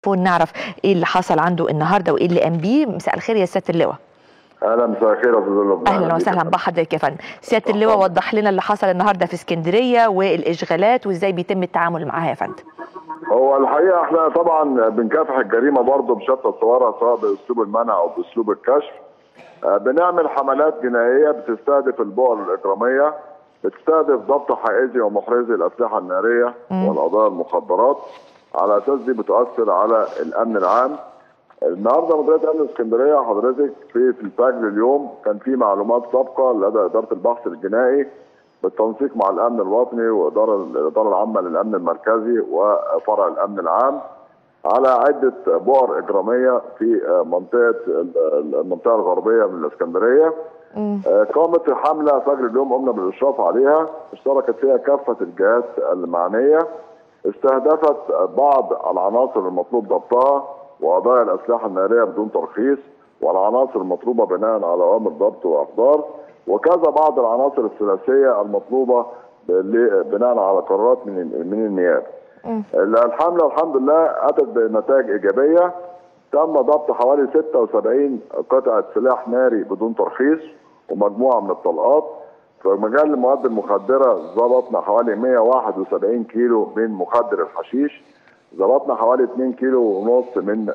ونعرف ايه اللي حصل عنده النهارده وايه اللي قام بيه مساء الخير يا سياده اللواء اهلا مساء الخير يا استاذ لبنان اهلا وسهلا بحضرتك يا فندم سياده اللواء وضح لنا اللي حصل النهارده في اسكندريه والاشغالات وازاي بيتم التعامل معاها يا فندم هو الحقيقه احنا طبعا بنكافح الجريمه برضه بشتى صورها سواء باسلوب المنع او باسلوب الكشف آه، بنعمل حملات جنائيه بتستهدف البؤر الاجراميه بتستهدف ضبط حائزي ومحرزي الاسلحه الناريه والقضايا المخدرات على اساس دي بتؤثر على الامن العام النهارده مديريه امن اسكندريه حضرتك في في الفجر اليوم كان في معلومات سابقه لدى اداره البحث الجنائي بالتنسيق مع الامن الوطني واداره الاداره العامه للامن المركزي وفرع الامن العام على عده بؤر اجراميه في منطقه المنطقه الغربيه من الاسكندريه قامت حمله فجر اليوم قمنا بالاشراف عليها اشتركت فيها كافه الجهات المعنيه استهدفت بعض العناصر المطلوب ضبطها وقضايا الاسلحه الناريه بدون ترخيص والعناصر المطلوبه بناء على اوامر ضبط واحضار وكذا بعض العناصر الثلاثيه المطلوبه بناء على قرارات من من النيابه. الحمله الحمد لله اتت بنتائج ايجابيه تم ضبط حوالي 76 قطعه سلاح ناري بدون ترخيص ومجموعه من الطلقات في مجال المواد المخدره ضبطنا حوالي 171 كيلو من مخدر الحشيش ضبطنا حوالي 2 كيلو ونص من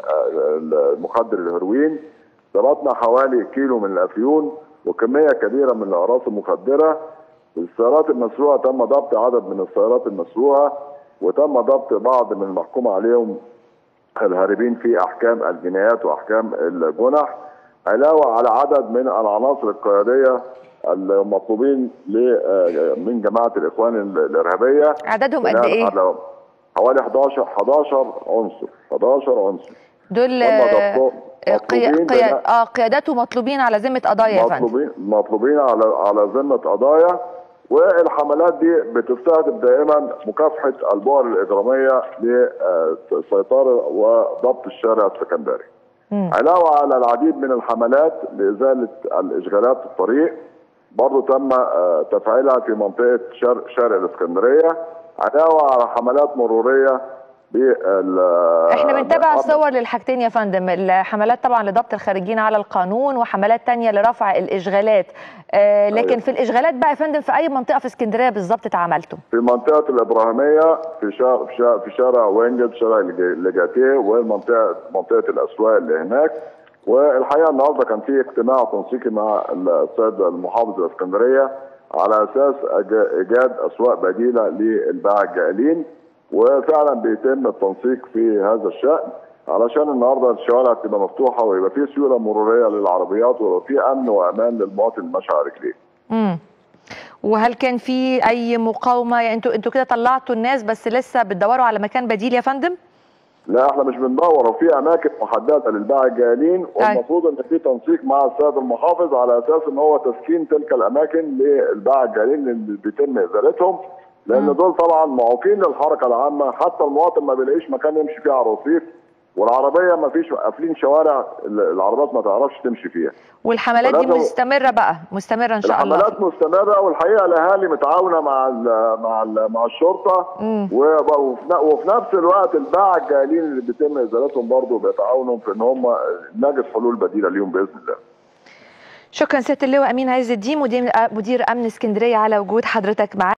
مخدر الهيروين ضبطنا حوالي كيلو من الافيون وكميه كبيره من الاقراص المخدره السيارات المسروقه تم ضبط عدد من السيارات المسروقه وتم ضبط بعض من المحكوم عليهم الهاربين في احكام الجنايات واحكام الجنح علاوه على عدد من العناصر القياديه المطلوبين من جماعه الاخوان الارهابيه عددهم قد ايه؟ حوالي 11 11 عنصر 11 عنصر دول قي... قي... اه قيادات ومطلوبين على ذمه قضايا يا فندم مطلوبين مطلوبين على على ذمه قضايا والحملات دي بتستهدف دائما مكافحه البؤر الاجراميه للسيطره وضبط الشارع السكندري. علاوه على العديد من الحملات لازاله الاشغالات في الطريق برضه تم تفعيلها في منطقه شرق شارع الاسكندريه علاوه على حملات مروريه احنا بنتابع الصور للحاجتين يا فندم الحملات طبعا لضبط الخارجين على القانون وحملات تانية لرفع الاشغالات آه لكن أيوة. في الاشغالات بقى يا فندم في اي منطقه في اسكندريه بالظبط اتعملتوا في منطقه الابراهيميه في شارع في شارع, في شارع وينجل شارع لجاتيه والمنطقه منطقه الاسواق اللي هناك والحقيقه النهارده كان في اجتماع تنسيقي مع السيد المحافظ الاسكندريه على اساس ايجاد اسواق بديله للباعة الجائلين وفعلا بيتم التنسيق في هذا الشان علشان النهارده الشوارع تبقى مفتوحه ويبقى في سيوله مروريه للعربيات ويبقى في امن وامان للمواطن الماشي على رجليه. امم وهل كان في اي مقاومه يعني انتوا انتوا كده طلعتوا الناس بس لسه بتدوروا على مكان بديل يا فندم؟ لا احنا مش بندور وفي اماكن محدده للباعة الجائلين والمفروض ان في تنسيق مع السيد المحافظ على اساس ان هو تسكين تلك الاماكن للباعة الجائلين اللي بيتم ازالتهم لان دول طبعا معوقين للحركه العامه حتى المواطن ما بيلاقيش مكان يمشي فيه على الرصيف والعربيه ما فيش قافلين شوارع العربيات ما تعرفش تمشي فيها والحملات دي مستمره بقى مستمره ان شاء الله الحملات مستمره والحقيقه الاهالي متعاونه مع ال مع ال مع الشرطه وفي نفس الوقت الباعة الجاهلين اللي بيتم ازالتهم برضه بيتعاونوا في ان هم نجد حلول بديله ليهم باذن الله شكرا سياده اللواء امين عز الدين مدير مدير امن اسكندريه على وجود حضرتك معانا